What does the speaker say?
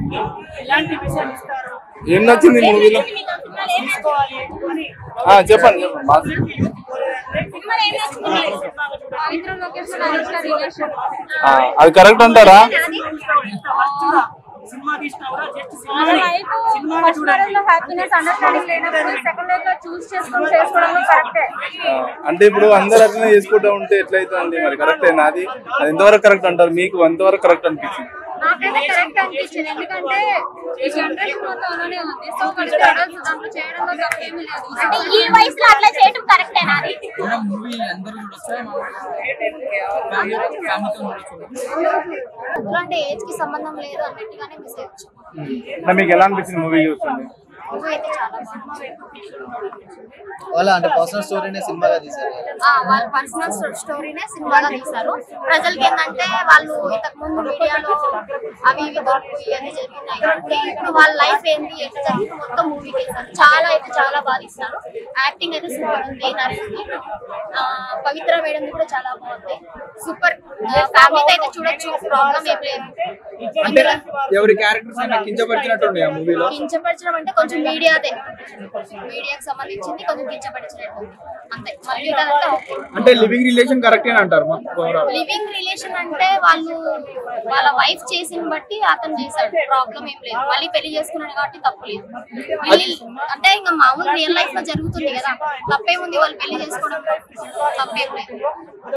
ఎలాంటి విషయాలు ఇస్తారు ఏం నచ్చింది ఈ మూవీలో తీసుకోవాలి అని ఆ, చెప్పండి చెప్పండి మా- పవిత్ర లోకేష్ అనుష్క రిలేషన్ ఆ, అది కరెక్ట్ అంటారా సినిమా తీసినా కూడా జస్ట్ వాళ్ళ లైఫ్ ఫస్ట్ మ్యారేజ్ లో హ్యాపీనెస్ అండర్స్టాండింగ్ లేనప్పుడు సెకండ్ లైఫ్ లో చూస్ చేసుకొని చేసుకోవడం కరెక్టే ఆ, అంటే ఇప్పుడు అందరు అట్లనే చేసుకుంటూ ఉంటే ఎట్లయితుంది మరి కరెక్టేనా అది అది ఎంతవరకు కరెక్ట్ అంటారు మీకు ఎంతవరకు కరెక్ట్ అనిపించింది నాకైతే కరెక్ట్ అనిపించింది ఎందుకంటే ఈ జనరేషన్ మొత్తం అలానే ఉంది సో ఫస్ట్ అడల్ట్స్ దాంట్లో చేయడంలో తప్పేమీ లేదు అంటే ఈ వయసులో అట్లా చేయడం కరెక్టేనా అది మూవీ అందరూ చూడొచ్చా ఫ్యామిలీతో చూడొచ్చు అంటే ఏజ్ కి సంబంధం లేదు అన్నట్టుగానే మిస్ అయ్యొచ్చు అంటే మీకు ఎలా అనిపించింది మూవీ చూస్తుంది మూవీ అయితే చాలా బాగుంది వాళ్ళ అంటే పర్సనల్ స్టోరీనే సినిమాగా తీశారు ఆ, వాళ్ళ పర్సనల్ స్టోరీనే సినిమాగా తీశారు ప్రజలకి ఏంటంటే వాళ్ళు ఇంతకు ముందు మీడియాలో అవి ఇవి దొరికి అన్ని జరిగినాయి కాబట్టి ఇప్పుడు వాళ్ళ లైఫ్ ఏంటి ఎట్లా జరిగింది మొత్తం మూవీకి వేశారు చాలా అయితే చాలా బాగా తీస్తారు యాక్టింగ్ అయితే సూపర్ ఉంది నరేష్ది ఆ, పవిత్ర వేయడం కూడా చాలా బాగుంది సూపర్ ఫ్యామిలీతో అయితే చూడొచ్చు ప్రాబ్లం ఏం లేదు అంటే ఎవరి క్యారెక్టర్స్ అయినా కించపరిచినట్టు ఉన్నాయి ఆ మూవీలో కించపరచడం అంటే కొంచెం మీడియాదే మీడియాకి సంబంధించింది కొంచెం కించపరిచినట్టు ఉంది. అంతే మళ్ళీ ఇదంతా ఓకే అంటే లివింగ్ రిలేషన్ కరెక్టే అంటారు మొత్తం overall. లివింగ్ రిలేషన్ అంటే వాళ్ళు వాళ్ళ వైఫ్ చేసిన బట్టి అతను చేశాడు ప్రాబ్లం ఏం లేదు మళ్ళీ పెళ్లి చేసుకున్నాడు కాబట్టి తప్పు లేదు మళ్ళీ అంటే ఇంకా మామూలు రియల్ లైఫ్ లో జరుగుతుంది కదా తప్పేముంది వాళ్ళు పెళ్లి చేసుకోవడం తప్పేం లేదు